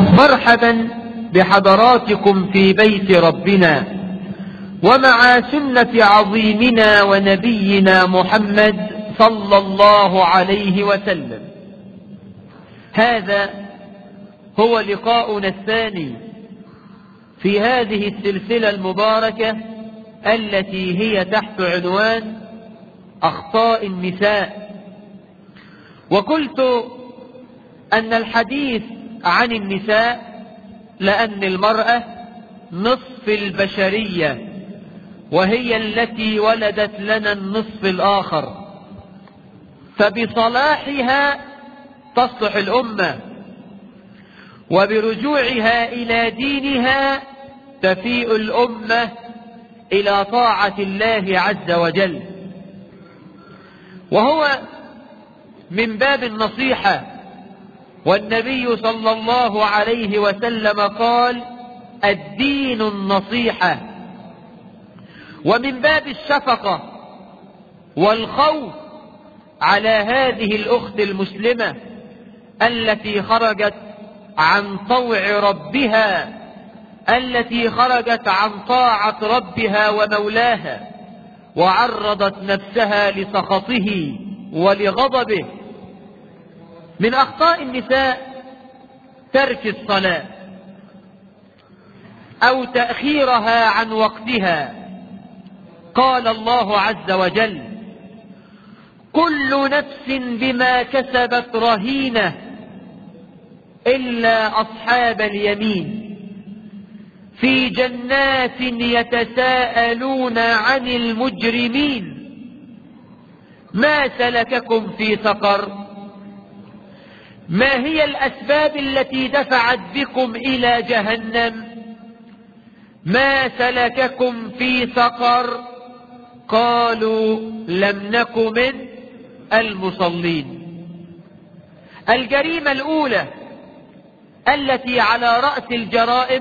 مرحبا بحضراتكم في بيت ربنا ومع سنة عظيمنا ونبينا محمد صلى الله عليه وسلم هذا هو لقاؤنا الثاني في هذه السلسلة المباركة التي هي تحت عنوان أخطاء النساء وقلت أن الحديث عن النساء لأن المرأة نصف البشرية وهي التي ولدت لنا النصف الآخر فبصلاحها تصلح الأمة وبرجوعها إلى دينها تفيء الأمة إلى طاعة الله عز وجل وهو من باب النصيحة والنبي صلى الله عليه وسلم قال الدين النصيحة ومن باب الشفقة والخوف على هذه الأخت المسلمة التي خرجت عن طوع ربها التي خرجت عن طاعة ربها ومولاها وعرضت نفسها لسخطه ولغضبه من أخطاء النساء ترك الصلاة أو تأخيرها عن وقتها قال الله عز وجل كل نفس بما كسبت رهينة إلا أصحاب اليمين في جنات يتساءلون عن المجرمين ما سلككم في سقر ما هي الأسباب التي دفعت بكم إلى جهنم ما سلككم في سقر قالوا لم نك من المصلين الجريمة الأولى التي على رأس الجرائم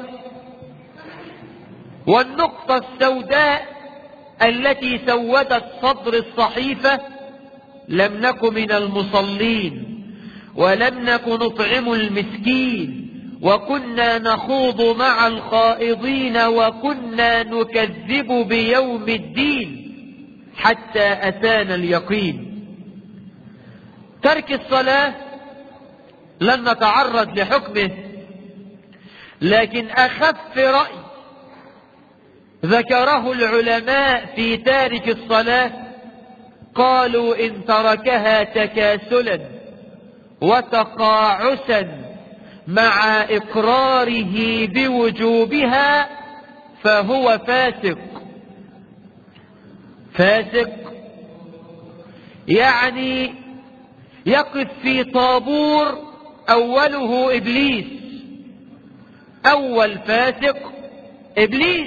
والنقطة السوداء التي سودت صدر الصحيفة لم نك من المصلين ولم نك نطعم المسكين وكنا نخوض مع الخائضين وكنا نكذب بيوم الدين حتى أتانا اليقين ترك الصلاة لن نتعرض لحكمه لكن أخف رأي ذكره العلماء في تارك الصلاة قالوا إن تركها تكاسلا وتقاعسا مع إقراره بوجوبها فهو فاسق فاسق يعني يقف في طابور أوله إبليس أول فاسق إبليس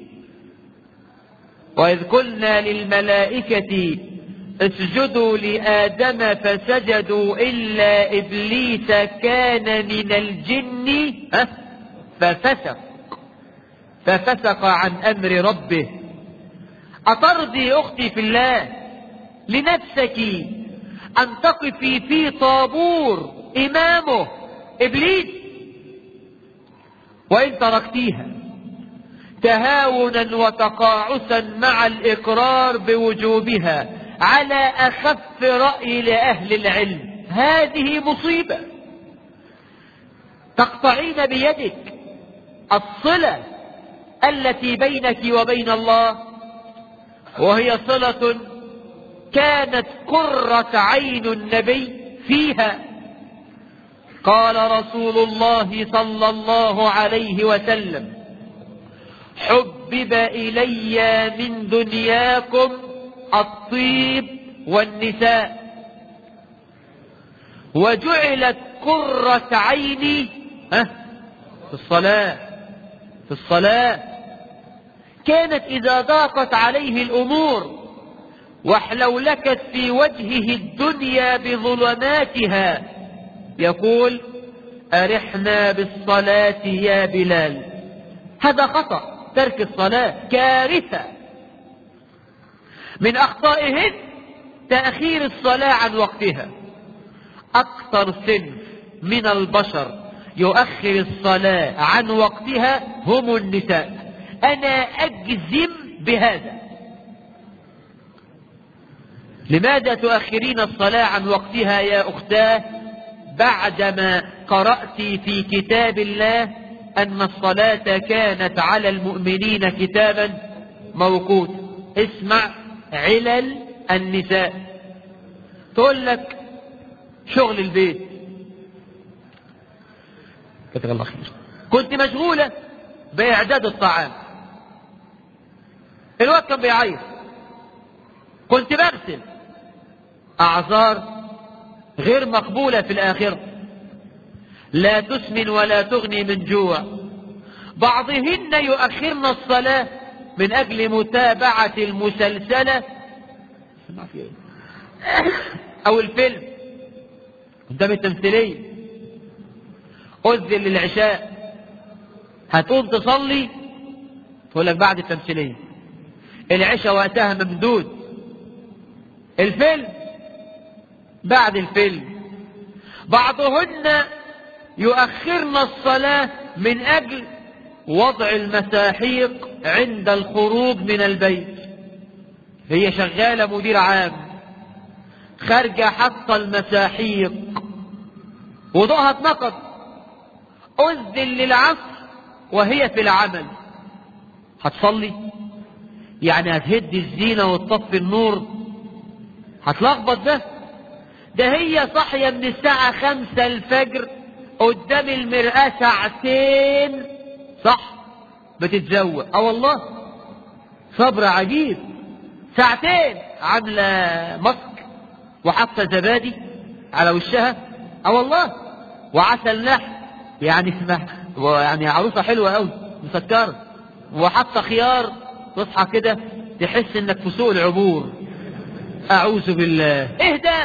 وإذ قلنا للملائكة اسجدوا لآدم فسجدوا إلا إبليس كان من الجن ففسق ففسق عن أمر ربه أترضي أختي في الله لنفسك أن تقفي في طابور إمامه إبليس وإن تركتيها تهاونا وتقاعسا مع الإقرار بوجوبها على أخف رأي لأهل العلم هذه مصيبة تقطعين بيدك الصلة التي بينك وبين الله وهي صلة كانت قرة عين النبي فيها قال رسول الله صلى الله عليه وسلم حبب إلي من دنياكم الطيب والنساء وجعلت قرة عيني ها في الصلاة في الصلاة كانت إذا ضاقت عليه الأمور واحلولكت في وجهه الدنيا بظلماتها يقول أرحنا بالصلاة يا بلال هذا خطأ ترك الصلاة كارثة من أخطائهن تأخير الصلاة عن وقتها أكثر سن من البشر يؤخر الصلاة عن وقتها هم النساء أنا أجزم بهذا لماذا تؤخرين الصلاة عن وقتها يا أختاه بعدما قرأت في كتاب الله أن الصلاة كانت على المؤمنين كتابا موقوت اسمع علل النساء تقول لك شغل البيت كتب الله خير كنت مشغولة بإعداد الطعام الوقت كان بيعيط كنت بغسل أعذار غير مقبولة في الآخرة لا تسمن ولا تغني من جوع بعضهن يؤخرن الصلاة من أجل متابعة المسلسلة أو الفيلم قدام التمثيلية أذن للعشاء هتقوم تصلي تقول لك بعد التمثيلية العشاء وقتها ممدود الفيلم بعد الفيلم بعضهن يؤخرن الصلاة من أجل وضع المساحيق عند الخروج من البيت هي شغالة مدير عام خارجة حتى المساحيق وضوءها اتنقض أذن للعصر وهي في العمل هتصلي يعني هتهدي الزينة وتطفي النور هتلخبط ده ده هي صاحية من الساعة خمسة الفجر قدام المرآة ساعتين صح بتتزوق اه والله صبر عجيب ساعتين عاملة ماسك وحاطة زبادي على وشها اه والله وعسل نحل يعني اسمها يعني عروسة حلوة قوي مسكرة وحاطة خيار تصحى كده تحس انك في سوق العبور اعوذ بالله ايه ده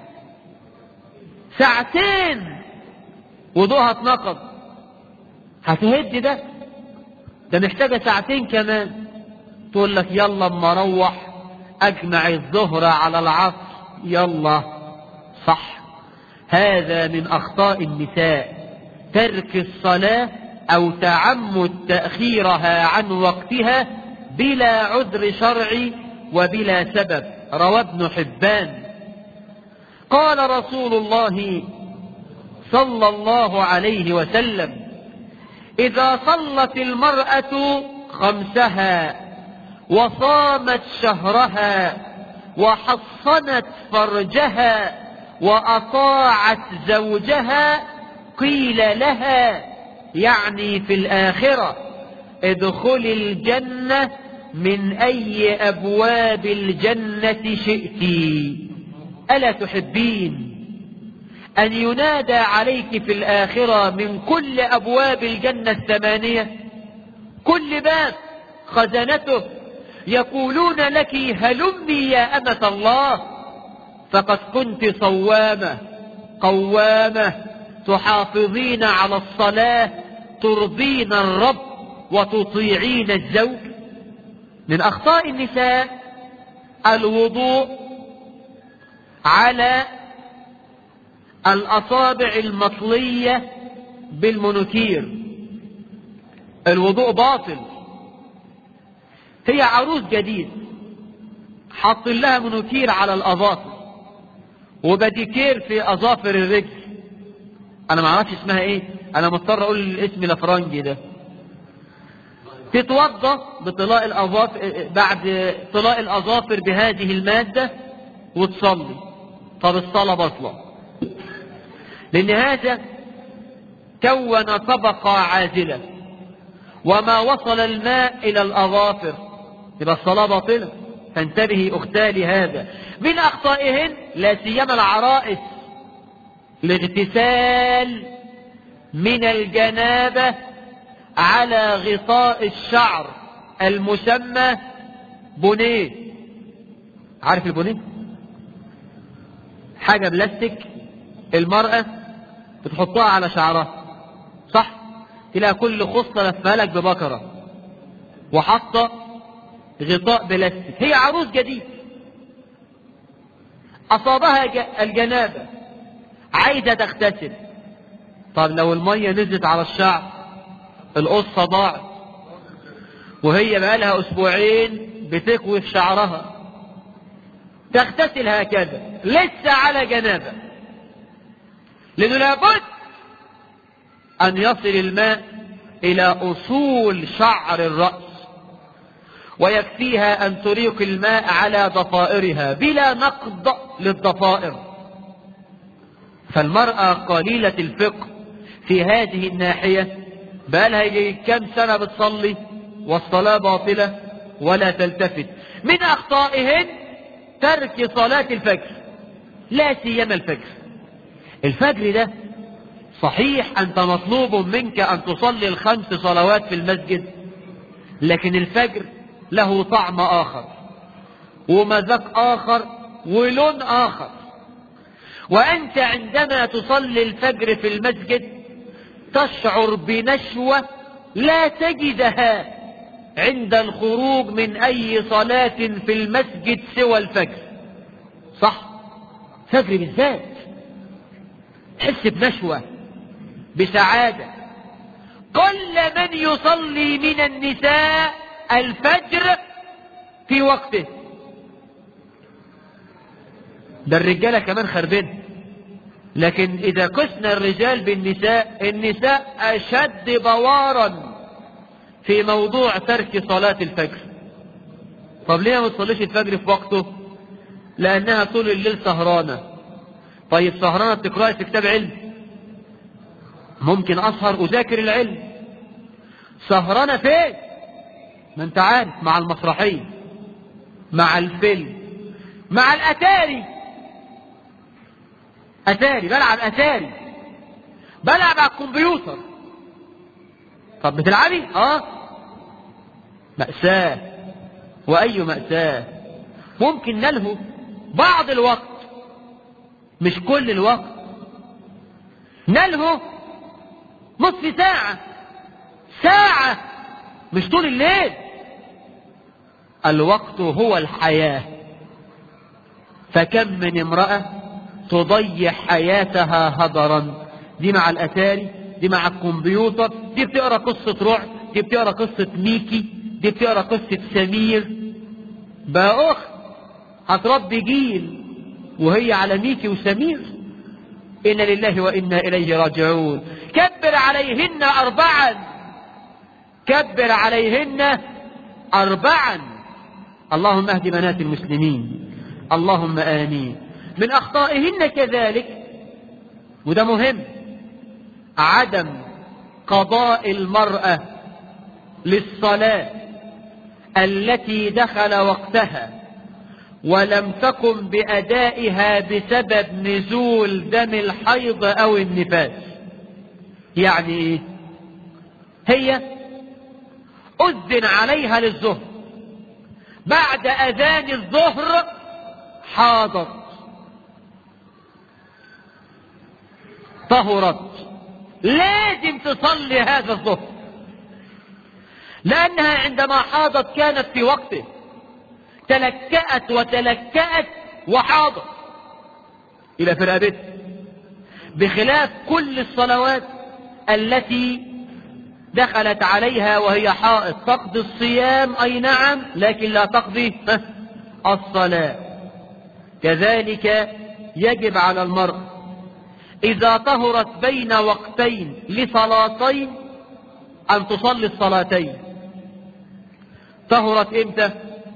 ساعتين وضوءها اتنقض هتهد ده ده محتاجة ساعتين كمان تقول لك يلا اما اروح اجمع الظهر على العصر يلا صح هذا من اخطاء النساء ترك الصلاة او تعمد تأخيرها عن وقتها بلا عذر شرعي وبلا سبب روى ابن حبان قال رسول الله صلى الله عليه وسلم إذا صلت المرأة خمسها وصامت شهرها وحصنت فرجها وأطاعت زوجها قيل لها يعني في الآخرة ادخل الجنة من أي أبواب الجنة شئت ألا تحبين أن ينادى عليك في الآخرة من كل أبواب الجنة الثمانية كل باب خزنته يقولون لك هلمي يا أمة الله فقد كنت صوامة قوامة تحافظين على الصلاة ترضين الرب وتطيعين الزوج من أخطاء النساء الوضوء على الأصابع المطلية بالمنوكير الوضوء باطل هي عروس جديد حط لها منوكير على الأظافر وبديكير في أظافر الرجل أنا ما اعرفش اسمها إيه أنا مضطر أقول الاسم الأفرنجي ده تتوضى بطلاء الأظافر بعد طلاء الأظافر بهذه المادة وتصلي طب الصلاة بطلة لأن هذا كون طبقة عازلة وما وصل الماء إلى الأظافر يبقى الصلاة باطلة فانتبهي أختاه لهذا من أخطائهن لا سيما العرائس الاغتسال من الجنابة على غطاء الشعر المسمى بونيه عارف البونيه حاجة بلاستيك المرأة بتحطها على شعرها صح تلاقي كل خصلة لفها لك ببكرة وحاطة غطاء بلاستيك هي عروس جديد أصابها الجنابة عايزة تغتسل طب لو المية نزلت على الشعر القصة ضاعت وهي بقالها اسبوعين بتكوي في شعرها تغتسل هكذا لسه على جنابه لانه لابد ان يصل الماء الى اصول شعر الرأس ويكفيها ان تريق الماء على ضفائرها بلا نقض للضفائر فالمرأة قليلة الفقه في هذه الناحية بقالها يجي كم سنة بتصلي والصلاة باطلة ولا تلتفت من أخطائهن ترك صلاة الفجر لا سيما الفجر الفجر ده صحيح أنت مطلوب منك أن تصلي الخمس صلوات في المسجد لكن الفجر له طعم آخر ومذاق آخر ولون آخر وأنت عندما تصلي الفجر في المسجد تشعر بنشوة لا تجدها عند الخروج من أي صلاة في المسجد سوى الفجر صح فجر بالذات تحس بنشوة بسعادة قل من يصلي من النساء الفجر في وقته ده الرجالة كمان خربين لكن إذا قسنا الرجال بالنساء النساء أشد بوارا في موضوع ترك صلاة الفجر طب ليه ما تصليش الفجر في وقته لأنها طول الليل سهرانة طيب سهرانة بتقرأي في كتاب علم ممكن أسهر أذاكر العلم سهرانة فين ما انت عارف مع المسرحية مع الفيلم مع الأتاري أتاري بلعب أتاري بلعب على الكمبيوتر طب بتلعبي اه مأساة وأي مأساة ممكن نلهو بعض الوقت مش كل الوقت نلهو نصف ساعة ساعة مش طول الليل الوقت هو الحياة فكم من امرأة تضيع حياتها هدرا دي مع الأتاري دي مع الكمبيوتر دي بتقرا قصة رعب دي بتقرا قصة ميكي دي بتقرا قصة سمير بقى أخت هتربي جيل وهي على ميكي وسمير إنا لله وإنا إليه راجعون كبر عليهن أربعا كبر عليهن أربعا اللهم اهد بنات المسلمين اللهم آمين من أخطائهن كذلك وده مهم عدم قضاء المرأة للصلاة التي دخل وقتها ولم تقم بأدائها بسبب نزول دم الحيض أو النفاس يعني إيه؟ هي أذن عليها للظهر بعد أذان الظهر حاضت طهرت لازم تصلي هذا الظهر لأنها عندما حاضت كانت في وقته تلكأت وتلكأت وحاضت إلى فرقبته بخلاف كل الصلوات التي دخلت عليها وهي حائط تقضي الصيام أي نعم لكن لا تقضي الصلاة كذلك يجب على المرء إذا طهرت بين وقتين لصلاتين أن تصلي الصلاتين طهرت إمتى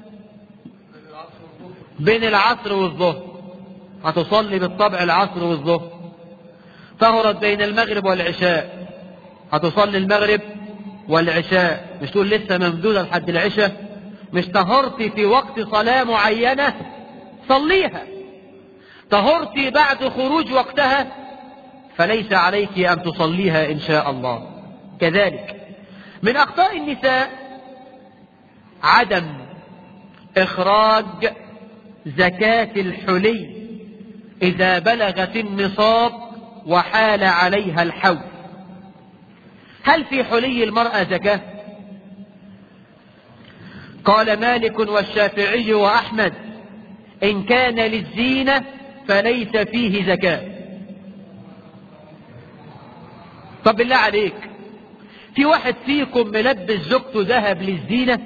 بين العصر والظهر هتصلي بالطبع العصر والظهر طهرت بين المغرب والعشاء هتصلي المغرب والعشاء مش تقول لسه ممدودة لحد العشاء مش طهرتي في وقت صلاة معينة صليها طهرتي بعد خروج وقتها فليس عليك أن تصليها إن شاء الله كذلك من أخطاء النساء عدم إخراج زكاة الحلي إذا بلغت النصاب وحال عليها الحول هل في حلي المرأة زكاة قال مالك والشافعي وأحمد إن كان للزينة فليس فيه زكاة طب بالله عليك في واحد فيكم ملبس زوجته ذهب للزينة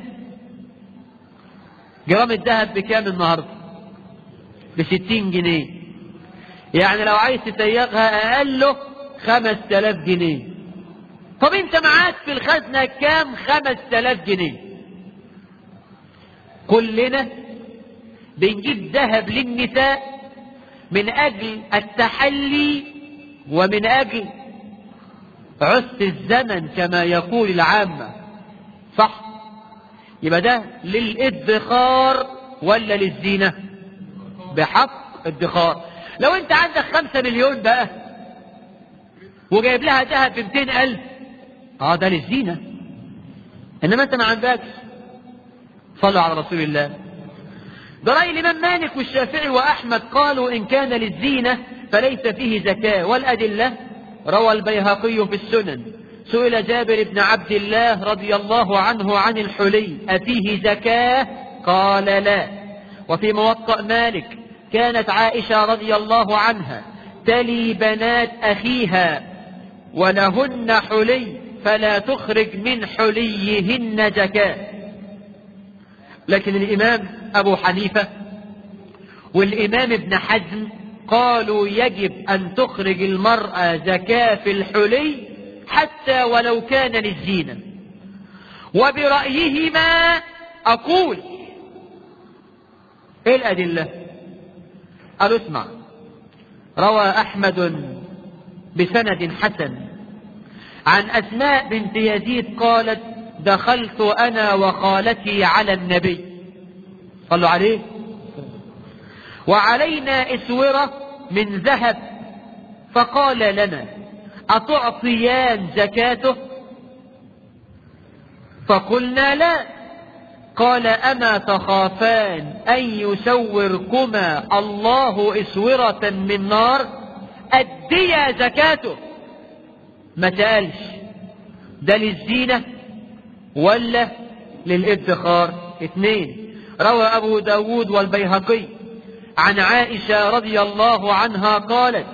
جرام الذهب بكام النهاردة بستين جنيه يعني لو عايز تسيغها أقله خمس تلاف جنيه طب انت معاك في الخزنة كام خمس تلاف جنيه كلنا بنجيب ذهب للنساء من أجل التحلي ومن أجل عس الزمن كما يقول العامة صح يبقى ده للادخار ولا للزينة بحق ادخار لو انت عندك خمسة مليون بقى وجايب لها ذهب بمتين ألف اه ده للزينة انما انت ما عندكش صلوا على رسول الله ده رأي الإمام مالك والشافعي وأحمد قالوا إن كان للزينة فليس فيه زكاة والأدلة روى البيهقي في السنن سئل جابر بن عبد الله رضي الله عنه عن الحلي أفيه زكاة قال لا وفي موطأ مالك كانت عائشة رضي الله عنها تلي بنات أخيها ولهن حلي فلا تخرج من حليهن زكاة لكن الإمام أبو حنيفة والإمام ابن حزم قالوا يجب أن تخرج المرأة زكاة في الحلي حتى ولو كان للزينة وبرأيهما أقول إيه الأدلة قالوا اسمع روى أحمد بسند حسن عن أسماء بنت يزيد قالت دخلت أنا وخالتي على النبي صلوا عليه وعلينا إسورة من ذهب فقال لنا أتعطيان زكاته فقلنا لا قال أما تخافان أن يسوركما الله إسورة من نار أديا زكاته ما سألش ده للزينة ولا للادخار اثنين روى أبو داود والبيهقي عن عائشة رضي الله عنها قالت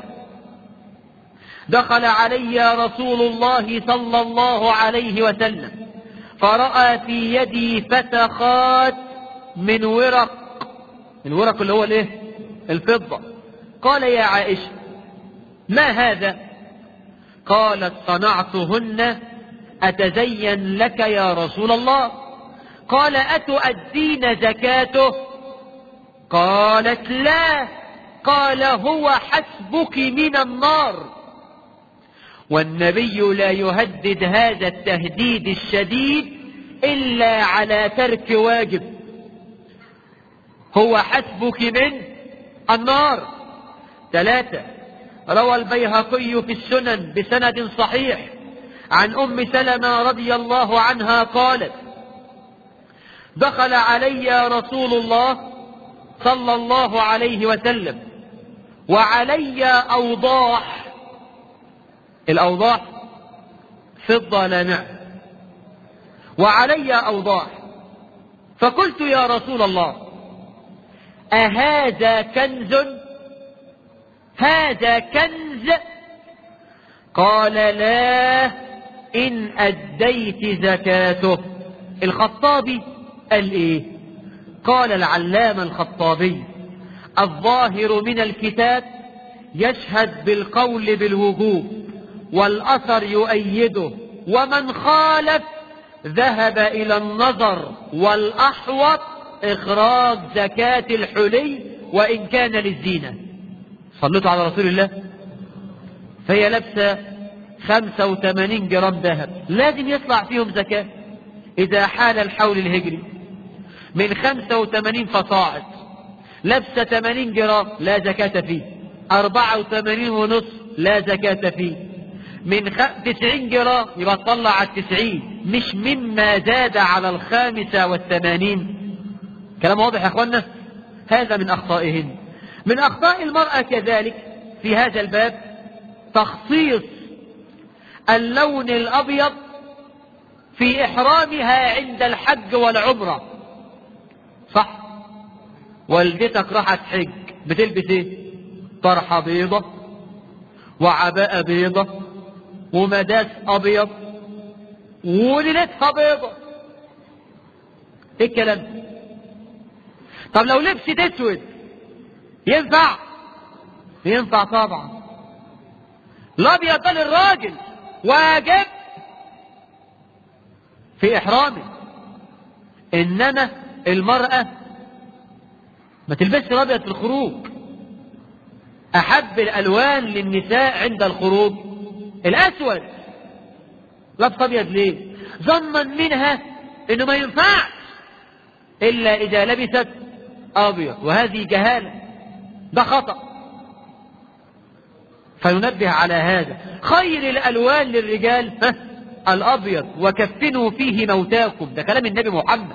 دخل علي رسول الله صلى الله عليه وسلم فرأى في يدي فتخات من ورق الورق اللي هو الايه الفضة قال يا عائشة ما هذا قالت صنعتهن أتزين لك يا رسول الله قال أتؤدين زكاته قالت لا قال هو حسبك من النار والنبي لا يهدد هذا التهديد الشديد إلا على ترك واجب هو حسبك من النار ثلاثة روى البيهقي في السنن بسند صحيح عن أم سلمة رضي الله عنها قالت دخل علي رسول الله صلى الله عليه وسلم وعلي أوضاح الأوضاح فضة لا نعم وعلي أوضاح فقلت يا رسول الله أهذا كنز هذا كنز قال لا إن أديت زكاته الخطابي قال إيه قال العلامة الخطابي الظاهر من الكتاب يشهد بالقول بالوجوب والأثر يؤيده ومن خالف ذهب إلى النظر والأحوط إخراج زكاة الحلي وإن كان للزينة صليتوا على رسول الله فهي لابسة 85 جرام ذهب لازم يطلع فيهم زكاة إذا حال الحول الهجري من 85 فصاعد لابسة 80 جرام لا زكاة فيه 84 ونص لا زكاة فيه من خ... 90 جرام يبقى تطلع على التسعين مش مما زاد على الخامسة والثمانين كلام واضح يا اخوانا هذا من اخطائهن من اخطاء المرأة كذلك في هذا الباب تخصيص اللون الابيض في احرامها عند الحج والعمرة صح والدتك راحت حج بتلبس ايه طرحة بيضة وعباءة بيضة ومداس ابيض وليلتها بيضة ايه الكلام ده؟ طب لو لبست اسود ينفع ينفع طبعا الابيض ده للراجل واجب في احرامه انما المرأة ما تلبسش الابيض في الخروج احب الالوان للنساء عند الخروج الاسود لابس ابيض ليه ظنا منها انه ما ينفعش الا اذا لبست ابيض وهذه جهالة ده خطأ فينبه على هذا خير الالوان للرجال ها الابيض وكفنوا فيه موتاكم ده كلام النبي محمد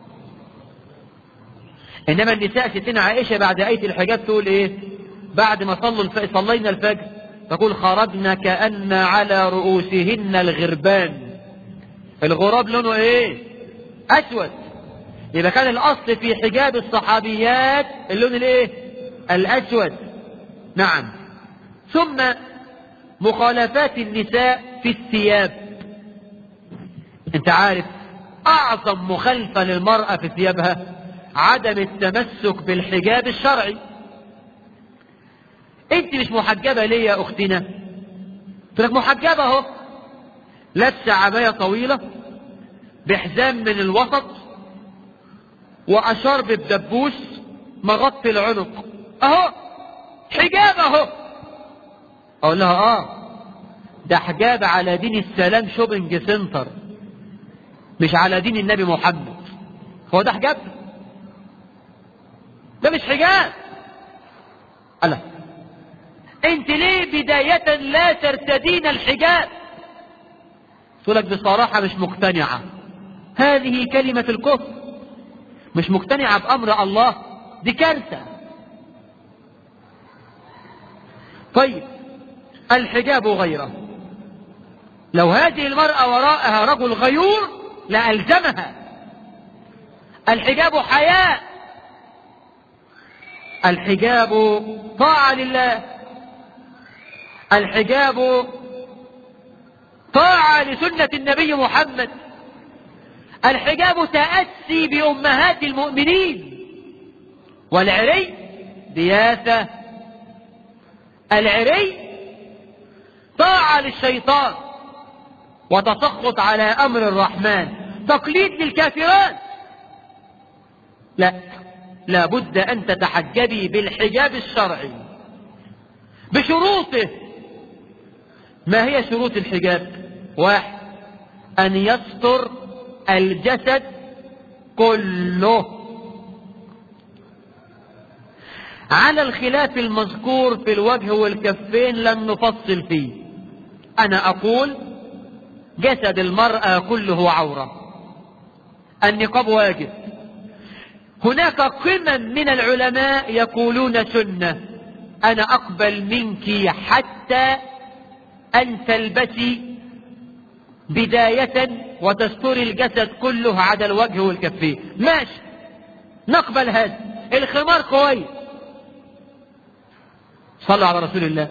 انما النساء ستنا عائشة بعد اية الحجاب تقول ايه بعد ما صلوا الف... صلينا الفجر تقول خرجنا كأن على رؤوسهن الغربان الغراب لونه ايه اسود يبقى كان الاصل في حجاب الصحابيات اللون الايه الاسود نعم ثم مخالفات النساء في الثياب انت عارف اعظم مخالفة للمرأة في ثيابها عدم التمسك بالحجاب الشرعي انت مش محجبة ليه يا اختنا قلت لك محجبة اهو لابسة عباية طويلة بحزام من الوسط واشرب بدبوس مغطي العنق اهو حجاب اهو اقول لها اه ده حجاب على دين السلام شوبنج سنتر مش على دين النبي محمد هو ده حجاب ده مش حجاب الله انت ليه بداية لا ترتدين الحجاب تقول لك بصراحة مش مقتنعة هذه كلمة الكفر مش مقتنعة بأمر الله دي كارثة طيب الحجاب غيره لو هذه المرأة وراءها رجل غيور لألزمها الحجاب حياء الحجاب طاعة لله الحجاب طاعة لسنة النبي محمد الحجاب تأسي بأمهات المؤمنين والعري دياثة العري طاعة للشيطان وتسخط على أمر الرحمن تقليد للكافرات لا لابد أن تتحجبي بالحجاب الشرعي بشروطه ما هي شروط الحجاب واحد أن يستر الجسد كله على الخلاف المذكور في الوجه والكفين لم نفصل فيه أنا أقول جسد المرأة كله عورة النقاب واجب هناك قمم من العلماء يقولون سنة أنا أقبل منك حتى أن تلبسي بداية وتستر الجسد كله على الوجه والكفين ماشي نقبل هذا الخمار كويس صلوا على رسول الله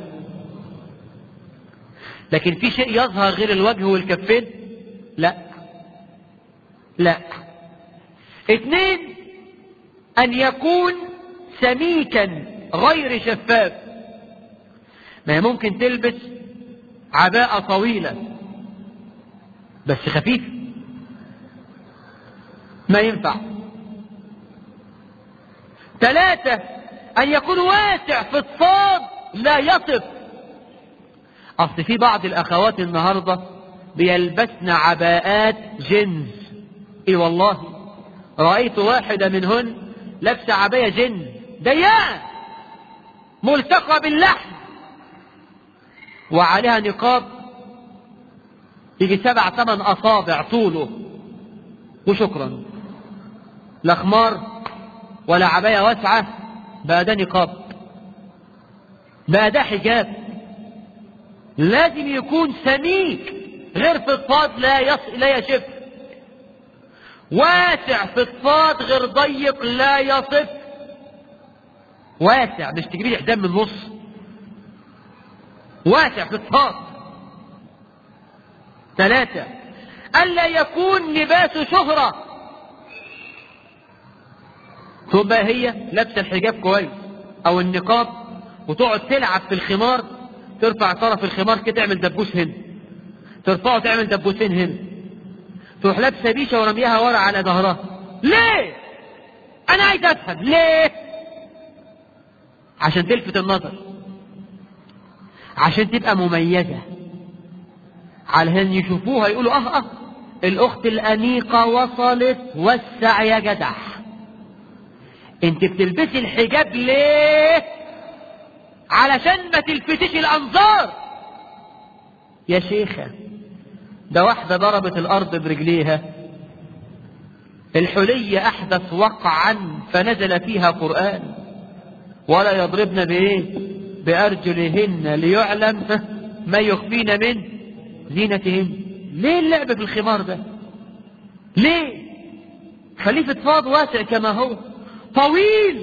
لكن في شيء يظهر غير الوجه والكفين لا لا اثنين ان يكون سميكا غير شفاف ما هي ممكن تلبس عباءة طويلة بس خفيف ما ينفع ثلاثة أن يكون واسع في الصاد لا يصف أصل في بعض الأخوات النهاردة بيلبسن عباءات جنز إي والله رأيت واحدة منهن لابسة عباية جنز ضيقة ملتقى باللحم وعليها نقاب يجي سبع ثمان أصابع طوله وشكرا لا خمار ولا عباية واسعة بقى ده نقاب بقى ده حجاب لازم يكون سميك غير في الصاد لا يص... لا يشف واسع في الصاد غير ضيق لا يصف واسع مش تجيبي حزام من النص واسع في الصاد ثلاثة ألا يكون لباس شهرة تبقى هي لابسة الحجاب كويس أو النقاب وتقعد تلعب في الخمار ترفع طرف الخمار كده تعمل دبوس هنا ترفعه تعمل دبوسين هنا تروح لابسه بيشه ورميها ورا على ظهرها ليه انا عايز افهم ليه عشان تلفت النظر عشان تبقى مميزه علشان يشوفوها يقولوا اه اه الاخت الانيقه وصلت وسع يا جدع انت بتلبسي الحجاب ليه علشان ما تلفتش الانظار يا شيخة ده واحدة ضربت الارض برجليها الحلي احدث وقعا فنزل فيها قرآن ولا يضربن بايه بارجلهن ليعلم ما يخفين من زينتهن ليه اللعب في الخمار ده ليه خليفة فاض واسع كما هو طويل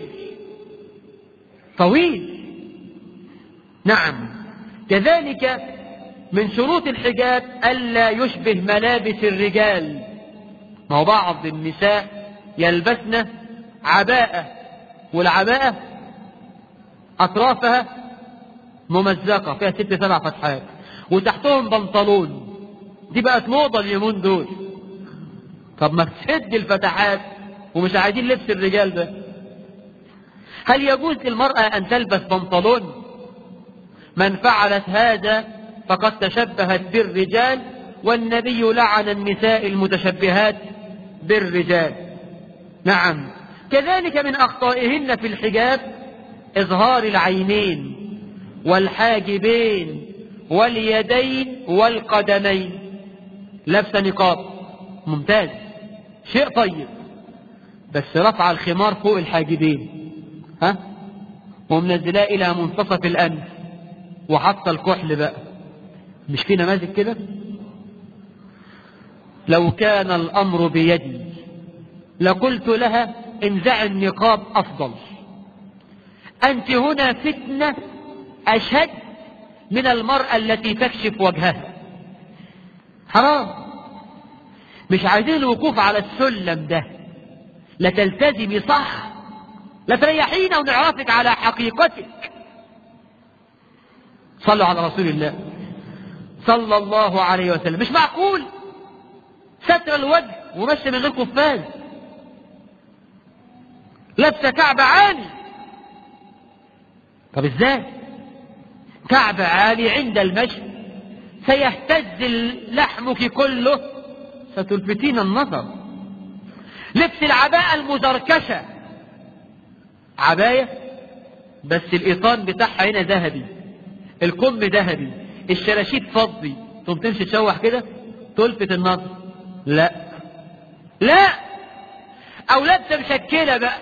طويل نعم كذلك من شروط الحجاب ألا يشبه ملابس الرجال ما هو بعض النساء يلبسن عباءة والعباءة أطرافها ممزقة فيها ست سبع فتحات وتحتهم بنطلون دي بقت موضة اليومين دول طب ما تسد الفتحات ومش عايزين لبس الرجال ده هل يجوز للمرأة أن تلبس بنطلون من فعلت هذا فقد تشبهت بالرجال والنبي لعن النساء المتشبهات بالرجال نعم كذلك من أخطائهن في الحجاب إظهار العينين والحاجبين واليدين والقدمين لبس نقاب ممتاز شيء طيب بس رفع الخمار فوق الحاجبين ها ومنزلاه إلى منتصف الأنف وحط الكحل بقى مش في نماذج كده لو كان الأمر بيدي لقلت لها انزع النقاب أفضل أنت هنا فتنة أشد من المرأة التي تكشف وجهها حرام مش عايزين الوقوف على السلم ده لا تلتزمي صح لا تريحينا ونعرفك على حقيقتك صلوا على رسول الله صلى الله عليه وسلم مش معقول ستر الوجه ومشي من غير قفاز لابسه كعب عالي طب ازاي كعب عالي عند المشي سيهتز لحمك كله ستلفتين النظر لبس العباءة المزركشة عباية بس الإيطان بتاعها هنا ذهبي الكم ذهبي الشراشيب فضي تقوم تمشي تشوح كده تلفت النظر لا لا او لابسه مشكله بقى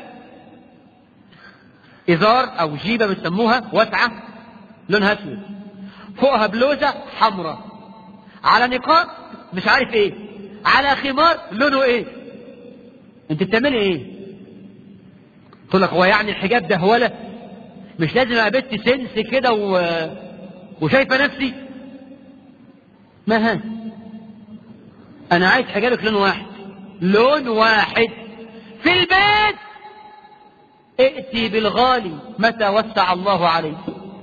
ازار او جيبه بتسموها واسعه لونها اسود فوقها بلوزه حمراء على نقاب مش عارف ايه على خمار لونه ايه انت بتعملي ايه تقول لك هو يعني الحجاب ده ولا مش لازم ابقى بنت سنس كده و... وشايفه نفسي ما ها انا عايز حجابك لون واحد لون واحد في البيت ائتي بالغالي متى وسع الله عليك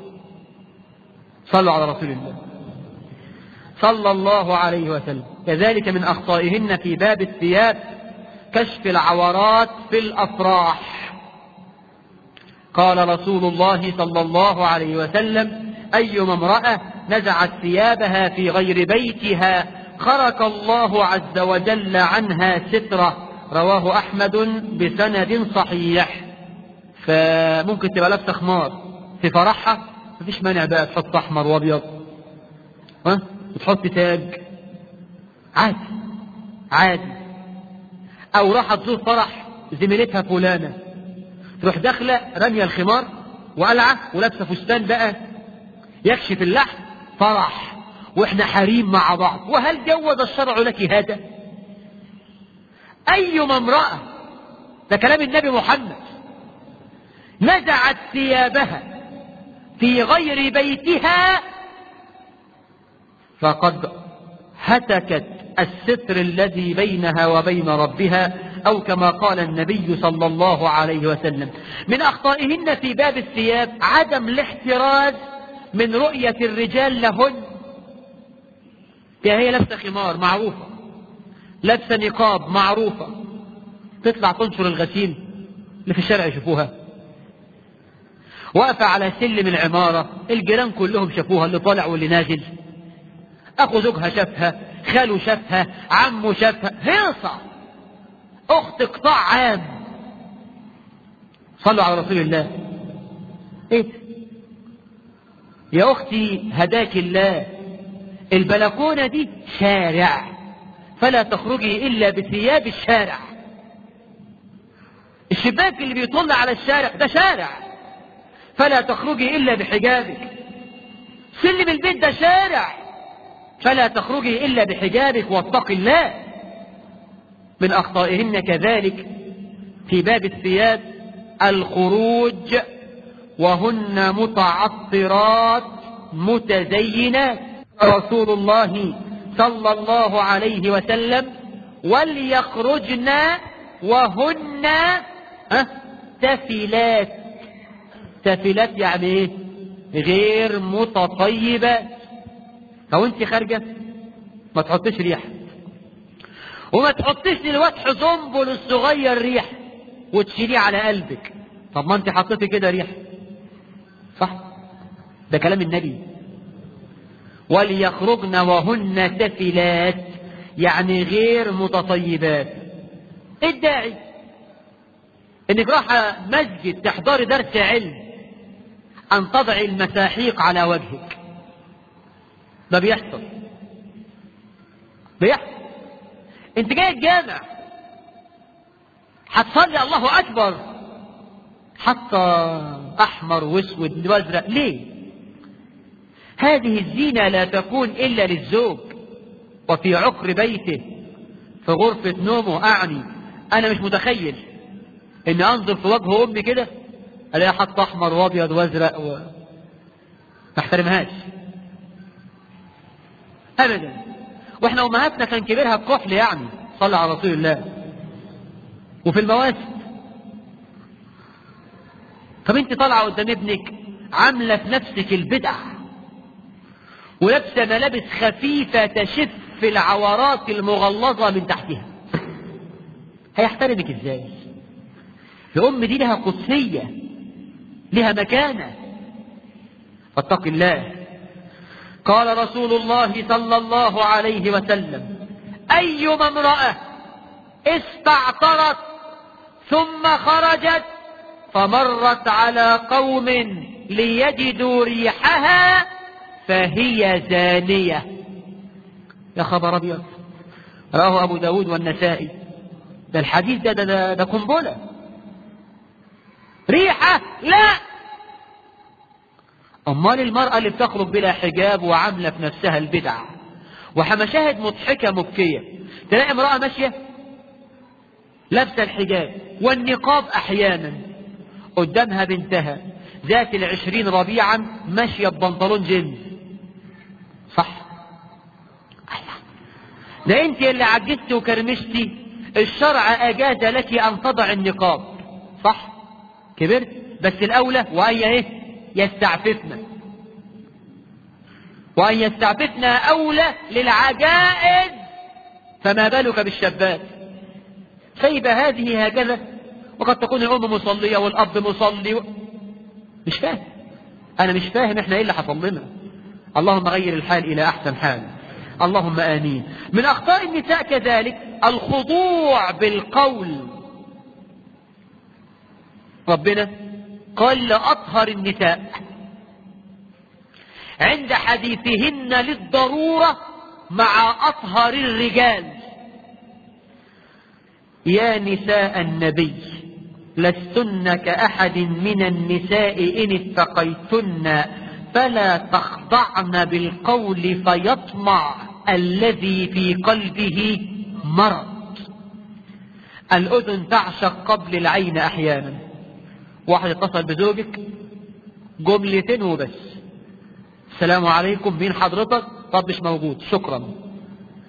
صلوا على رسول الله صلى الله عليه وسلم كذلك من أخطائهن في باب الثياب كشف العورات في الأفراح قال رسول الله صلى الله عليه وسلم أيما امرأة نزعت ثيابها في غير بيتها خرق الله عز وجل عنها سترة رواه أحمد بسند صحيح فممكن تبقى لابسة خمار في فرحها مفيش مانع بقى تحط أحمر وأبيض ها وتحط تاج عادي عادي أو راحت تزور فرح زميلتها فلانة تروح داخلة رمية الخمار وقلعة ولابسة فستان بقى يكشف اللحم فرح واحنا حريم مع بعض وهل جوز الشرع لك هذا ايما امرأة ده كلام النبي محمد نزعت ثيابها في غير بيتها فقد هتكت الستر الذي بينها وبين ربها أو كما قال النبي صلى الله عليه وسلم من أخطائهن في باب الثياب عدم الاحتراز من رؤية الرجال لهن هي لابسة خمار معروفة لابسة نقاب معروفة تطلع تنشر الغسيل اللي في الشارع يشوفوها واقفة على سلم العمارة الجيران كلهم شافوها اللي طالع واللي نازل أخو زوجها شافها خاله شافها عمه شافها هيصة أخت قطاع عام صلوا على رسول الله إيه يا أختي هداك الله البلكونة دي شارع فلا تخرجي إلا بثياب الشارع الشباك اللي بيطل على الشارع ده شارع فلا تخرجي إلا بحجابك سلم البيت ده شارع فلا تخرجي إلا بحجابك واتق الله من أخطائهن كذلك في باب الثياب الخروج وهن متعطرات متزينات رسول الله صلى الله عليه وسلم وليخرجن وهن تفلات تفلات يعني ايه غير متطيبات لو انت خارجه ما تحطش ريحه وما تحطيش للوضح زنبل الصغير ريح وتشيليه على قلبك طب ما انت حطيتي كده ريح صح ده كلام النبي وليخرجن وهن تفلات يعني غير متطيبات الداعي انك رايحه مسجد تحضري درس علم ان تضعي المساحيق على وجهك ده بيحصل بيحصل انت جاي الجامع هتصلي الله اكبر حتى احمر واسود وازرق ليه هذه الزينة لا تكون الا للزوج وفي عقر بيته في غرفة نومه اعني انا مش متخيل اني انظر في وجه امي كده الاقيها حط احمر وابيض وازرق و... ما احترمهاش ابدا واحنا امهاتنا كان كبيرها الكحل يعني صلى على رسول الله وفي المواسم طب انت طالعه قدام ابنك عامله في نفسك البدع ولابسه ملابس خفيفه تشف العورات المغلظه من تحتها هيحترمك ازاي الام دي لها قدسيه لها مكانه فاتق الله قال رسول الله صلى الله عليه وسلم أيما امرأة استعطرت ثم خرجت فمرت على قوم ليجدوا ريحها فهي زانية يا خبر أبيض رواه أبو داود والنسائي ده الحديث ده ده, ده, ده قنبلة ريحة لا أمال المرأة اللي بتخرج بلا حجاب وعاملة في نفسها البدع ومشاهد مضحكة مبكية تلاقي امرأة ماشية لابسة الحجاب والنقاب أحيانا قدامها بنتها ذات العشرين ربيعا ماشية ببنطلون جينز صح ده انت اللي عجزتي وكرمشتي الشرع أجاز لك أن تضع النقاب صح كبرت بس الأولى وهي ايه يستعففن وأن يستعففن أولى للعجائز فما بالك بالشابات سيب هذه هكذا وقد تكون الأم مصلية والأب مصلي و... مش فاهم أنا مش فاهم إحنا إيه اللي حصل لنا اللهم غير الحال إلى أحسن حال اللهم آمين من أخطاء النساء كذلك الخضوع بالقول ربنا قال لأطهر النساء عند حديثهن للضرورة مع أطهر الرجال يا نساء النبي لستن كأحد من النساء إن اتقيتن فلا تخضعن بالقول فيطمع الذي في قلبه مرض الأذن تعشق قبل العين أحيانا واحد اتصل بزوجك جملتين وبس السلام عليكم مين حضرتك طب مش موجود شكرا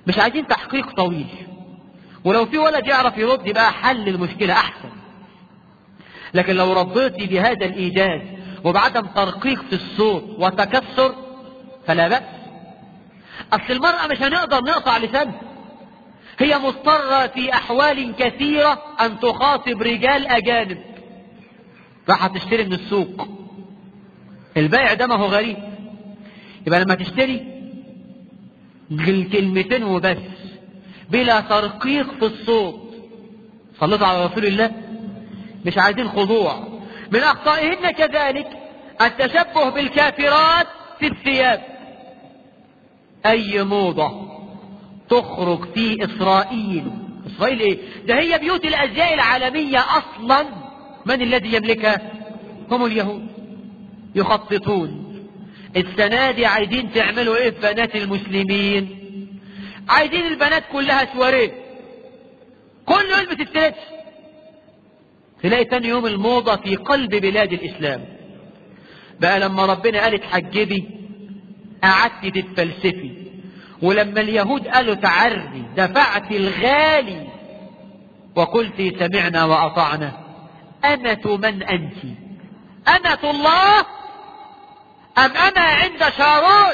مش عايزين تحقيق طويل ولو في ولد يعرف يرد يبقى حل المشكلة أحسن لكن لو رضيتي بهذا الإيجاز وبعدم ترقيق في الصوت وتكسر فلا بأس أصل المرأة مش هنقدر نقطع لسانها هي مضطرة في أحوال كثيرة أن تخاطب رجال أجانب راح تشتري من السوق البيع ده ما هو غريب يبقى لما تشتري الكلمتين وبس بلا ترقيق في الصوت صليت على رسول الله مش عايزين خضوع من أخطائهن كذلك التشبه بالكافرات في الثياب أي موضة تخرج في إسرائيل إسرائيل إيه؟ ده هي بيوت الأزياء العالمية أصلا من الذي يملكها هم اليهود يخططون السنة دي عايزين تعملوا ايه في بنات المسلمين عايزين البنات كلها سواريه كله يلبس التلبس تلاقي تاني يوم الموضة في قلب بلاد الإسلام بقى لما ربنا قال اتحجبي قعدت تتفلسفي ولما اليهود قالوا تعري دفعت الغالي وقلت سمعنا وأطعنا أمة من أنت أمة الله أم أنا عند شارون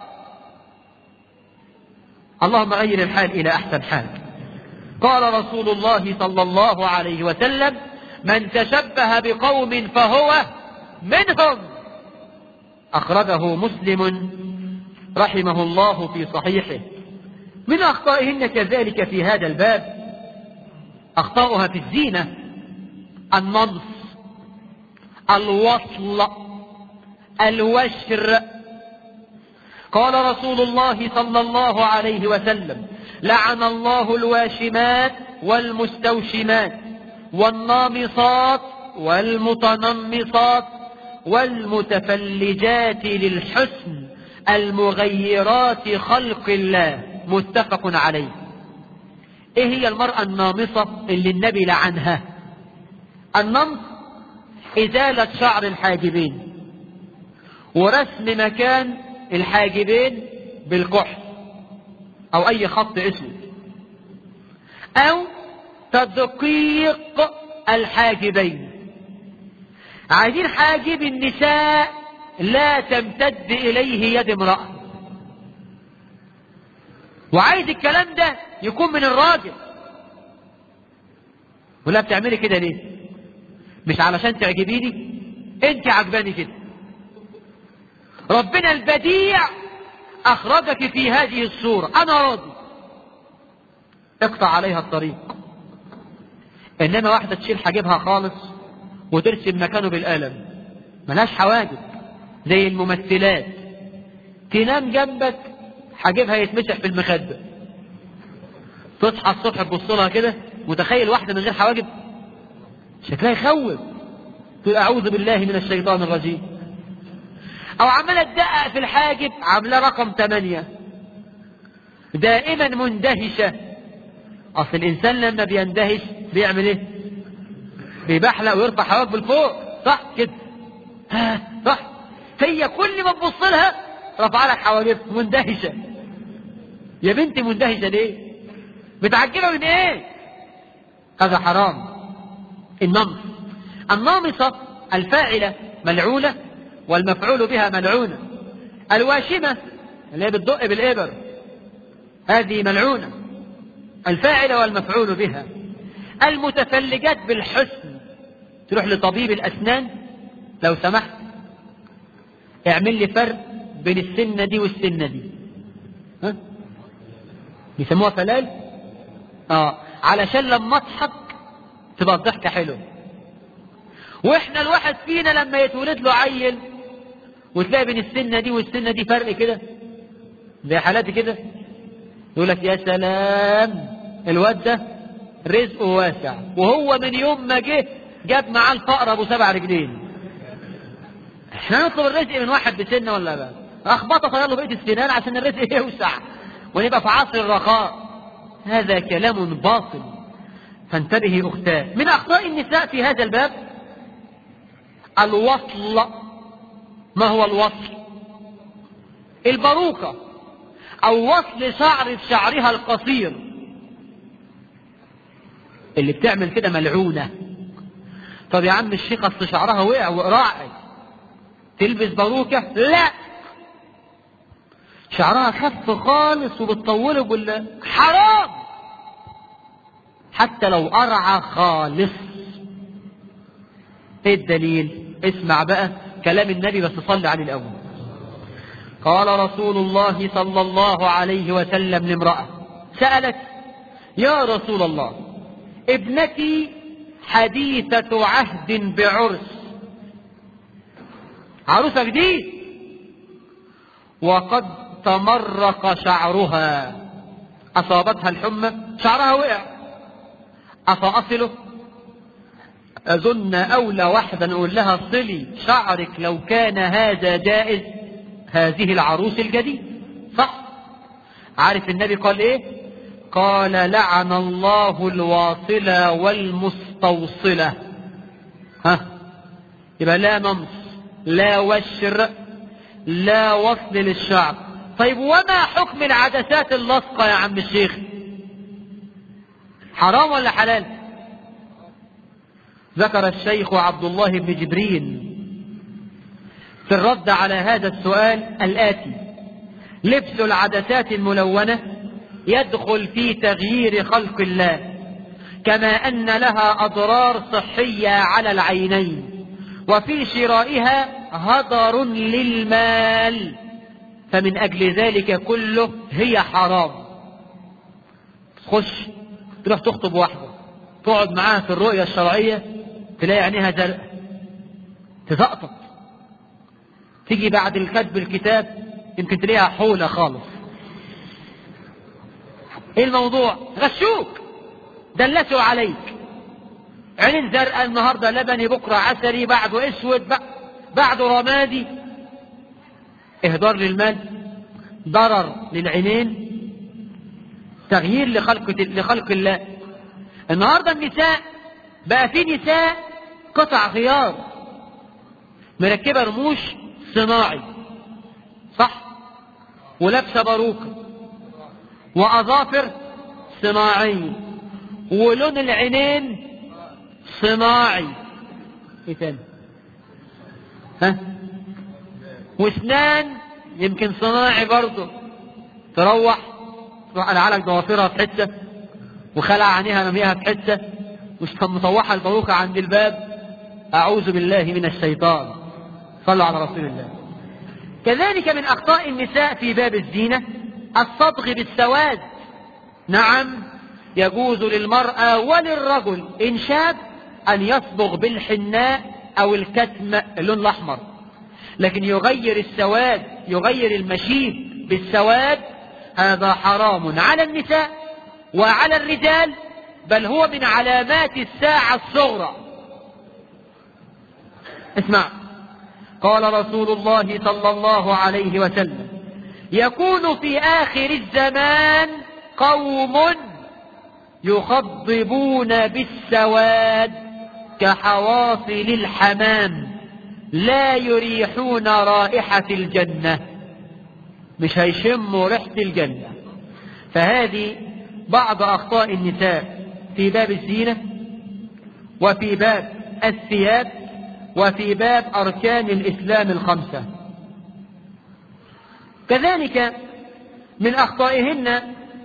اللهم غير الحال إلى أحسن حال قال رسول الله صلى الله عليه وسلم من تشبه بقوم فهو منهم أخرجه مسلم رحمه الله في صحيحه من أخطائهن كذلك في هذا الباب أخطاؤها في الزينة النمص الوصل الوشر قال رسول الله صلى الله عليه وسلم لعن الله الواشمات والمستوشمات والنامصات والمتنمصات والمتفلجات للحسن المغيرات خلق الله متفق عليه ايه هي المرأة النامصة اللي النبي لعنها النمص ازالة شعر الحاجبين ورسم مكان الحاجبين بالكحل او اي خط اسود او تدقيق الحاجبين عايزين حاجب النساء لا تمتد اليه يد امرأة وعايز الكلام ده يكون من الراجل ولا بتعملي كده ليه مش علشان تعجبيني انت عجباني كده ربنا البديع اخرجك في هذه الصورة انا راضي اقطع عليها الطريق انما واحدة تشيل حاجبها خالص وترسم مكانه بالقلم ملهاش حواجب زي الممثلات تنام جنبك حاجبها يتمسح في المخدة تصحى الصبح تبص لها كده متخيل واحدة من غير حواجب شكلها يخوف تقول اعوذ بالله من الشيطان الرجيم او عمالة تدقق في الحاجب عاملة رقم ثمانية دائما مندهشة اصل الانسان لما بيندهش بيعمل ايه بيبحلق ويرفع حواجبه لفوق صح كده ها صح هي كل ما تبص لها رفع لك حواجب مندهشة يا بنتي مندهشة ليه متعجبة من ايه هذا حرام النمص النامصة الفاعلة ملعونة والمفعول بها ملعونة الواشمة اللي هي بتدق بالإبر هذه ملعونة الفاعلة والمفعول بها المتفلجات بالحسن تروح لطبيب الأسنان لو سمحت اعمل لي فرق بين السنة دي والسنة دي ها؟ بيسموها فلال اه علشان لما اضحك تبقى الضحكة حلوة واحنا الواحد فينا لما يتولد له عيل وتلاقي بين السنة دي والسنة دي فرق كده زي حالاتي كده يقول لك يا سلام الواد ده رزقه واسع وهو من يوم ما جه جاب معاه الفقر ابو سبع رجلين احنا نطلب الرزق من واحد بسنه ولا لا اخبطه طير له بقيه السنان عشان الرزق يوسع ونبقى في عصر الرخاء هذا كلام باطل فانتبهي اختاه من اخطاء النساء في هذا الباب الوصل ما هو الوصل الباروكة أو وصل شعر في شعرها القصير اللي بتعمل كده ملعونة طب يا عم الشيخ أصل شعرها وقع وقراعي تلبس باروكة لا شعرها خف خالص وبتطوله بال حرام حتى لو قرع خالص ايه الدليل اسمع بقى كلام النبي بس صلي عليه الاول قال رسول الله صلى الله عليه وسلم لامرأة سألت يا رسول الله ابنتي حديثة عهد بعرس عروسة جديد وقد تمرق شعرها أصابتها الحمى شعرها وقع أفأصله أظن أولى واحدة نقول لها صلي شعرك لو كان هذا جائز هذه العروس الجديد صح عارف النبي قال ايه قال لعن الله الواصلة والمستوصلة ها يبقى لا ممس لا وشر لا وصل للشعر طيب وما حكم العدسات اللصقة يا عم الشيخ حرام ولا حلال ذكر الشيخ عبد الله بن جبرين في الرد على هذا السؤال الآتي لبس العدسات الملونة يدخل في تغيير خلق الله كما أن لها أضرار صحية على العينين وفي شرائها هدر للمال فمن أجل ذلك كله هي حرام تخش تروح تخطب واحدة تقعد معاها في الرؤية الشرعية تلاقي عينيها زرقاء تزقطط تيجي بعد الكتب الكتاب يمكن تلاقيها حولة خالص ايه الموضوع غشوك دلسوا عليك عين زرقاء النهاردة لبني بكرة عسلي بعده اسود بعده رمادي اهدار للمال ضرر للعينين تغيير لخلق لخلق الله النهارده النساء بقى في نساء قطع غيار مركبه رموش صناعي صح ولابسه باروكه واظافر صناعيه ولون العينين صناعي ايه تاني ها واسنان يمكن صناعي برضه تروح تروح على علق ضوافرها في حته وخلع عينيها رميها في حته مطوحه الباروكه عند الباب اعوذ بالله من الشيطان صلوا على رسول الله كذلك من اخطاء النساء في باب الزينه الصبغ بالسواد نعم يجوز للمراه وللرجل ان شاب ان يصبغ بالحناء او الكتم اللون الاحمر لكن يغير السواد يغير المشيب بالسواد هذا حرام على النساء وعلى الرجال بل هو من علامات الساعة الصغرى اسمع قال رسول الله صلى الله عليه وسلم يكون في آخر الزمان قوم يخضبون بالسواد كحواصل الحمام لا يريحون رائحة الجنة مش هيشموا ريحة الجنة فهذه بعض أخطاء النساء في باب الزينة وفي باب الثياب وفي باب أركان الإسلام الخمسة كذلك من أخطائهن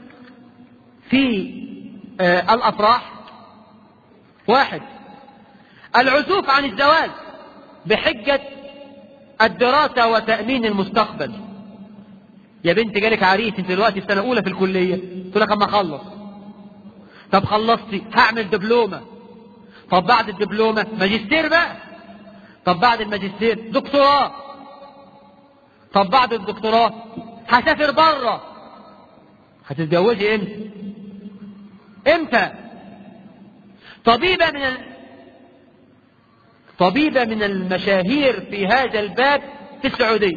في آه الأفراح واحد العزوف عن الزواج بحجة الدراسة وتأمين المستقبل يا بنت جالك عريس انت دلوقتي في سنة أولى في الكلية تقول لك أما أخلص طب خلصتي هعمل دبلومة طب بعد الدبلومة ماجستير بقى طب بعد الماجستير دكتوراه طب بعد الدكتوراه هسافر بره هتتجوزي امتى امتى طبيبة من ال... طبيبة من المشاهير في هذا الباب في السعودية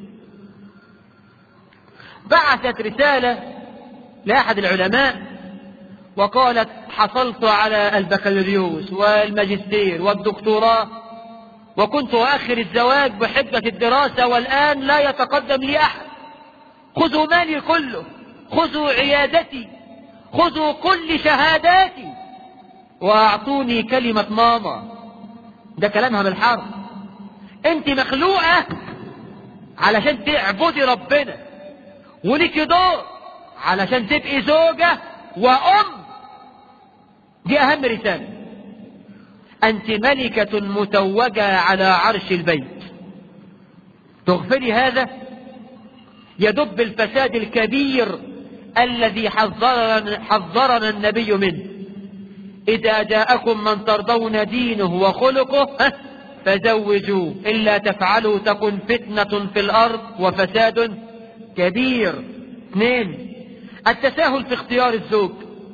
بعثت رسالة لأحد العلماء وقالت حصلت على البكالوريوس والماجستير والدكتوراه وكنت أؤخر الزواج بحجة الدراسة والآن لا يتقدم لي أحد خذوا مالي كله خذوا عيادتي خذوا كل شهاداتي واعطوني كلمة ماما ده كلامها بالحرف انت مخلوقة علشان تعبدي ربنا وليكي دور علشان تبقي زوجة وأم دي أهم رسالة أنت ملكة متوجة على عرش البيت تغفري هذا يدب الفساد الكبير الذي حذرنا, حذرنا النبي منه إذا جاءكم من ترضون دينه وخلقه فزوجوه إلا تفعلوا تكن فتنة في الأرض وفساد كبير اثنين التساهل في اختيار الزوج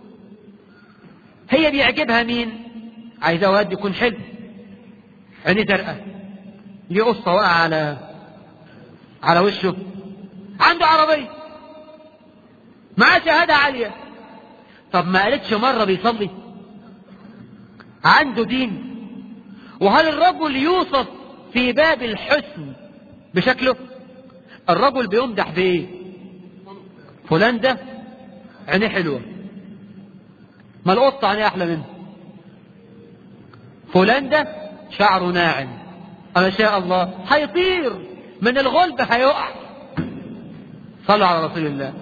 هي بيعجبها مين عايزة واد يكون حلو عيني زرقاء ليه قصة وقع على على وشه عنده عربية معاه شهادة عالية طب ما قالتش مرة بيصلي عنده دين وهل الرجل يوصف في باب الحسن بشكله الرجل بيمدح بايه فلان ده عينيه حلوة ما القطة عينيه احلى منه فلان ده شعره ناعم ما شاء الله هيطير من الغلب هيقع صلوا على رسول الله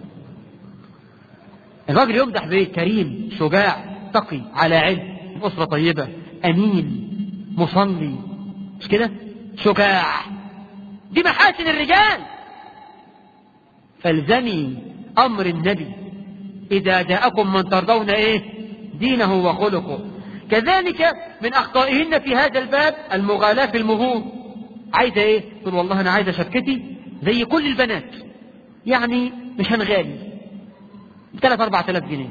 الراجل يمدح بايه كريم شجاع تقي على علم أسرة طيبة أمين مصلي مش كده شجاع دي محاسن الرجال فالزمي أمر النبي إذا جاءكم من ترضون إيه دينه وخلقه كذلك من أخطائهن في هذا الباب المغالاة في المهور عايزة إيه تقول والله أنا عايزة شبكتي زي كل البنات يعني مش هنغالي بثلاث أربعة آلاف جنيه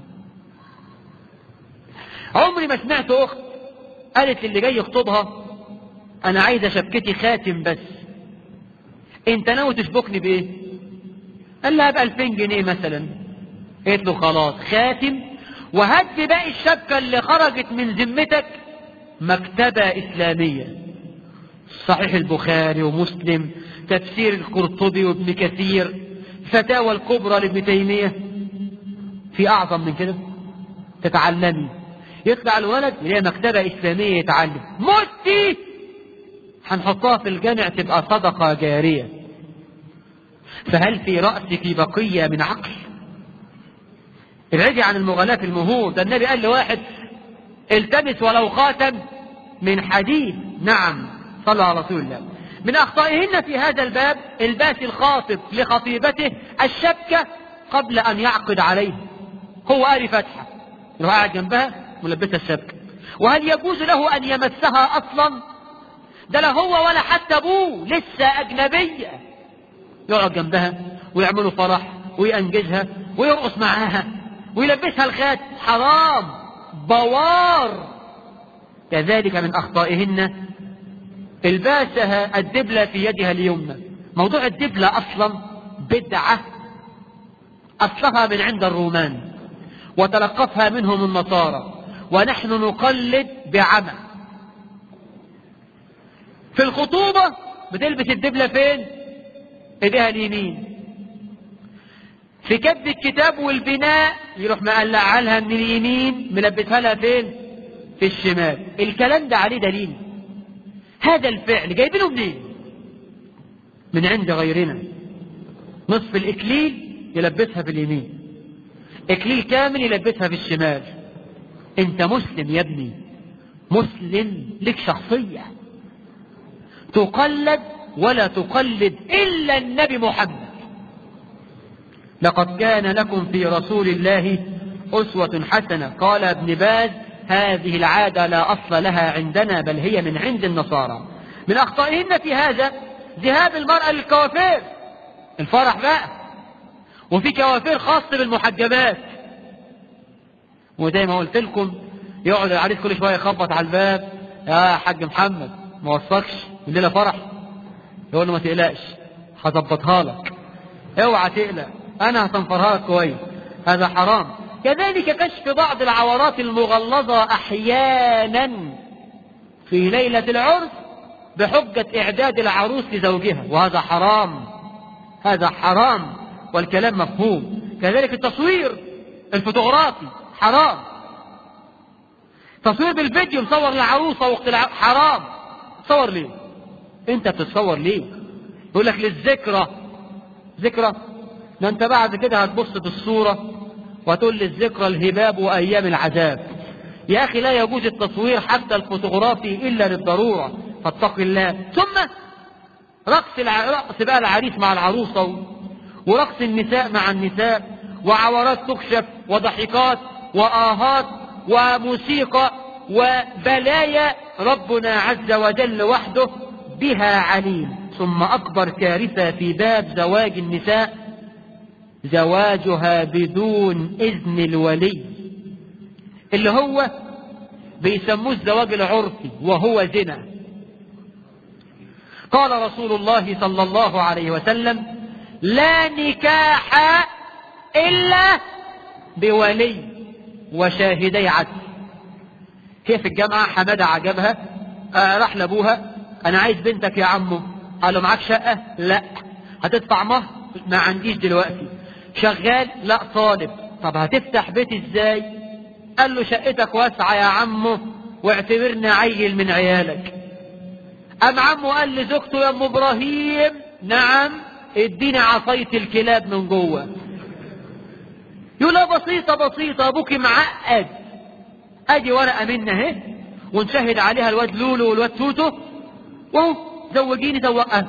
عمري ما سمعت أخت قالت اللي جاي يخطبها أنا عايزة شبكتي خاتم بس أنت ناوي تشبكني بإيه؟ قال لها ب 2000 جنيه مثلا قالت له خلاص خاتم وهات لي باقي الشبكة اللي خرجت من ذمتك مكتبة إسلامية صحيح البخاري ومسلم تفسير القرطبي وابن كثير فتاوى الكبرى لابن تيمية في أعظم من كده تتعلمي يطلع الولد اللي هي مكتبة إسلامية يتعلم متي هنحطها في الجامع تبقى صدقة جارية فهل في رأسك بقية من عقل ابعدي عن المغالاة في المهور ده النبي قال لواحد التمس ولو خاتم من حديد نعم صلى على رسول الله من أخطائهن في هذا الباب الباس الخاطب لخطيبته الشبكة قبل أن يعقد عليه هو قاري فتحة لو قاعد جنبها ملبسها الشبكة وهل يجوز له أن يمسها أصلا ده لا هو ولا حتى أبوه لسه أجنبية يقعد جنبها ويعملوا فرح ويأنجزها ويرقص معاها ويلبسها الخات حرام بوار كذلك من أخطائهن الباسها الدبلة في يدها اليمنى موضوع الدبلة أصلا بدعة أصلها من عند الرومان وتلقفها منهم النصارى ونحن نقلد بعمى في الخطوبة بتلبس الدبلة فين ايديها اليمين في كتب الكتاب والبناء يروح مقلع لها من اليمين ملبسها لها فين في الشمال الكلام ده عليه دليل هذا الفعل جايبينه منين من عند غيرنا نصف الإكليل يلبسها في اليمين إكليل كامل يلبسها في الشمال أنت مسلم يا ابني مسلم لك شخصية تقلد ولا تقلد إلا النبي محمد لقد كان لكم في رسول الله أسوة حسنة قال ابن باز هذه العادة لا أصل لها عندنا بل هي من عند النصارى من أخطائهن في هذا ذهاب المرأة للكوافير الفرح بقى وفي كوافير خاص بالمحجبات وزي ما قلت لكم يقعد العريس كل شوية يخبط على الباب يا حاج محمد ما وصكش الليلة فرح يقول له ما تقلقش هظبطها لك اوعى تقلق انا هتنفرها لك كويس هذا حرام كذلك كشف بعض العورات المغلظة احيانا في ليلة العرس بحجة اعداد العروس لزوجها وهذا حرام هذا حرام والكلام مفهوم كذلك التصوير الفوتوغرافي حرام تصوير بالفيديو مصور العروسة وقت الع... حرام تصور ليه انت بتتصور ليه يقول لك للذكرى ذكرى ده انت بعد كده هتبص في الصورة وتقول للذكرى الهباب وأيام العذاب يا أخي لا يجوز التصوير حتى الفوتوغرافي إلا للضرورة فاتق الله ثم رقص الع... رقص بقى العريس مع العروسة ورقص النساء مع النساء وعورات تكشف وضحكات وآهات وموسيقى وبلايا ربنا عز وجل وحده بها عليم ثم أكبر كارثة في باب زواج النساء زواجها بدون إذن الولي اللي هو بيسموه الزواج العرفي وهو زنا قال رسول الله صلى الله عليه وسلم لا نكاح إلا بولي وشاهدي عدل هي في الجامعة حمادة عجبها آه راح لأبوها أنا عايز بنتك يا عمو قال له معاك شقة لا هتدفع مهر ما عنديش دلوقتي شغال لا طالب طب هتفتح بيت ازاي قال له شقتك واسعة يا عمو واعتبرني عيل من عيالك أم عمو قال لزوجته يا أم إبراهيم نعم اديني عصاية الكلاب من جوه يقول لا بسيطة بسيطة أبوك معقد أدي ورقة منا اهي ونشهد عليها الواد لولو والواد توتو وهو زوجيني زوقها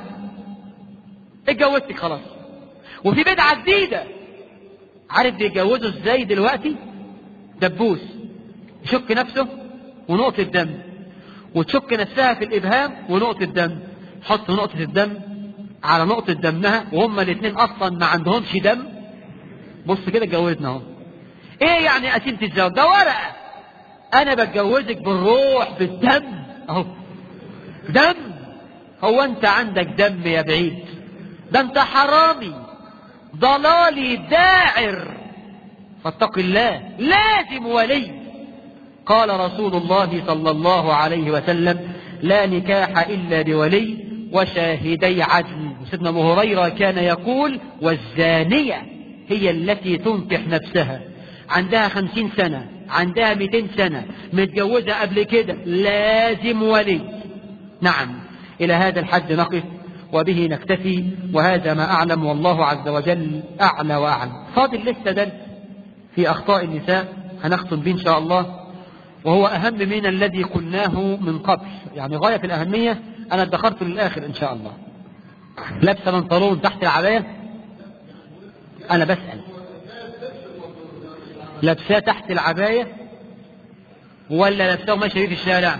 اتجوزتك خلاص وفي بدعة جديدة عارف بيتجوزوا ازاي دلوقتي دبوس يشك نفسه ونقطة دم وتشك نفسها في الإبهام ونقطة دم حط نقطة الدم على نقطة دمها وهما الاثنين أصلا ما عندهمش دم بص كده اتجوزنا اهو ايه يعني قسيمة الزواج ده ورقة انا بتجوزك بالروح بالدم اهو دم هو انت عندك دم يا بعيد ده انت حرامي ضلالي داعر فاتق الله لازم ولي قال رسول الله صلى الله عليه وسلم لا نكاح إلا بولي وشاهدي عدل سيدنا أبو هريرة كان يقول والزانية هي التي تنكح نفسها عندها خمسين سنة عندها مئتين سنة متجوزة قبل كده لازم ولي نعم إلى هذا الحد نقف وبه نكتفي وهذا ما أعلم والله عز وجل أعلى وأعلم فاضل لسه درس في أخطاء النساء هنختم به إن شاء الله وهو أهم من الذي قلناه من قبل يعني غاية في الأهمية أنا ادخرته للآخر إن شاء الله لابسة بنطلون تحت العباية أنا بسأل لابساه تحت العباية ولا لابساه ماشي في الشارع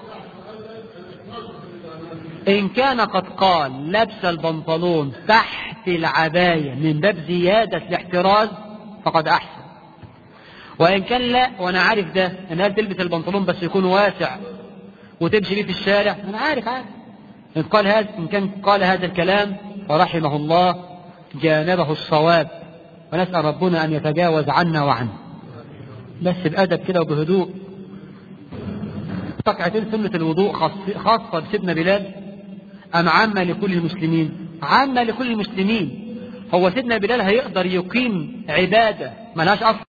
إن كان قد قال لبس البنطلون تحت العباية من باب زيادة الاحتراز فقد أحسن وإن كان لا وأنا عارف ده أنها تلبس البنطلون بس يكون واسع وتمشي بيه في الشارع أنا عارف عارف إن قال هذا إن كان قال هذا الكلام فرحمه الله جانبه الصواب ونسأل ربنا أن يتجاوز عنا وعنه بس بأدب كده وبهدوء ركعتين سنة الوضوء خاصة بسيدنا بلال أم عامة لكل المسلمين عامة لكل المسلمين هو سيدنا بلال هيقدر يقيم عبادة ملهاش أصل